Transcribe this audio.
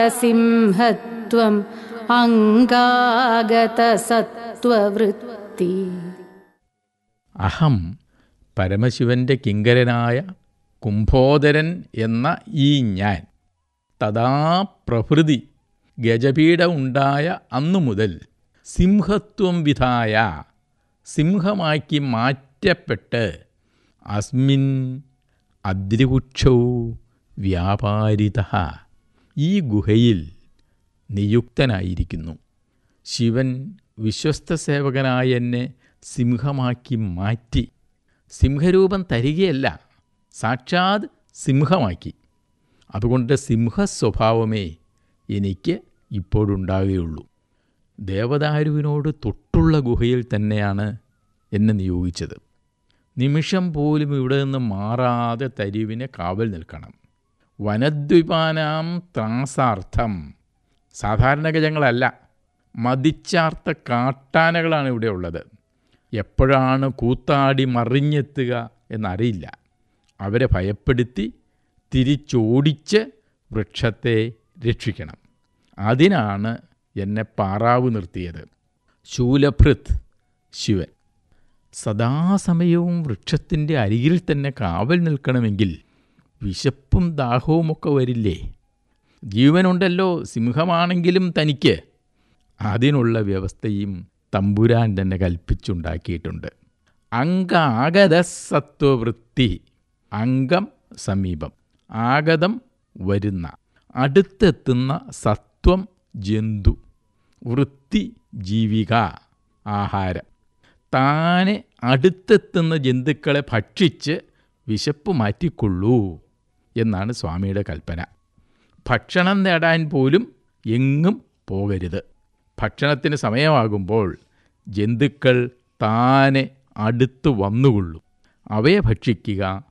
സിംഹത്വം അംഗാഗതസത്വവൃത്തി അഹം പരമശിവന്റെ കിങ്കരനായ കുംഭോദരൻ എന്ന ഈ ഞാൻ തഥാ പ്രഭൃതി ഗജപീഠ ഉണ്ടായ അന്നു മുതൽ സിംഹത്വം വിധായ സിംഹമാക്കി മാറ്റപ്പെട്ട് അസ്മിൻ അദ്രികുക്ഷൗ വ്യാപാരിത ഈ ഗുഹയിൽ നിയുക്തനായിരിക്കുന്നു ശിവൻ വിശ്വസ്ത സേവകനായ എന്നെ സിംഹമാക്കി മാറ്റി സിംഹരൂപം തരികയല്ല സാക്ഷാത് സിംഹമാക്കി അതുകൊണ്ട് സിംഹസ്വഭാവമേ എനിക്ക് ഇപ്പോഴുണ്ടാകുകയുള്ളൂ ദേവദാരുവിനോട് തൊട്ടുള്ള ഗുഹയിൽ തന്നെയാണ് എന്നെ നിയോഗിച്ചത് നിമിഷം പോലും ഇവിടെ നിന്ന് മാറാതെ തരുവിനെ കാവൽ നിൽക്കണം വനദ്വിപാനാം ത്രാസാർത്ഥം സാധാരണ ഗജങ്ങളല്ല മതിച്ചാർത്ത കാട്ടാനകളാണ് ഇവിടെ ഉള്ളത് എപ്പോഴാണ് കൂത്താടി മറിഞ്ഞെത്തുക എന്നറിയില്ല അവരെ ഭയപ്പെടുത്തി തിരിച്ചോടിച്ച് വൃക്ഷത്തെ രക്ഷിക്കണം അതിനാണ് എന്നെ പാറാവ് നിർത്തിയത് ശൂലഭൃത് ശിവൻ സദാസമയവും വൃക്ഷത്തിൻ്റെ അരികിൽ തന്നെ കാവൽ നിൽക്കണമെങ്കിൽ വിശപ്പും ദാഹവുമൊക്കെ വരില്ലേ ജീവനുണ്ടല്ലോ സിംഹമാണെങ്കിലും തനിക്ക് അതിനുള്ള വ്യവസ്ഥയും തമ്പുരാൻ തന്നെ കൽപ്പിച്ചുണ്ടാക്കിയിട്ടുണ്ട് അങ്കാഗത സത്വവൃത്തി അംഗം സമീപം ആഗതം വരുന്ന അടുത്തെത്തുന്ന സത്വം ജന്തു വൃത്തി ജീവിക ആഹാരം താനെ അടുത്തെത്തുന്ന ജന്തുക്കളെ ഭക്ഷിച്ച് വിശപ്പ് മാറ്റിക്കൊള്ളൂ എന്നാണ് സ്വാമിയുടെ കൽപ്പന ഭക്ഷണം നേടാൻ പോലും എങ്ങും പോകരുത് ഭക്ഷണത്തിന് സമയമാകുമ്പോൾ ജന്തുക്കൾ താനെ അടുത്ത് വന്നുകൊള്ളും അവയെ ഭക്ഷിക്കുക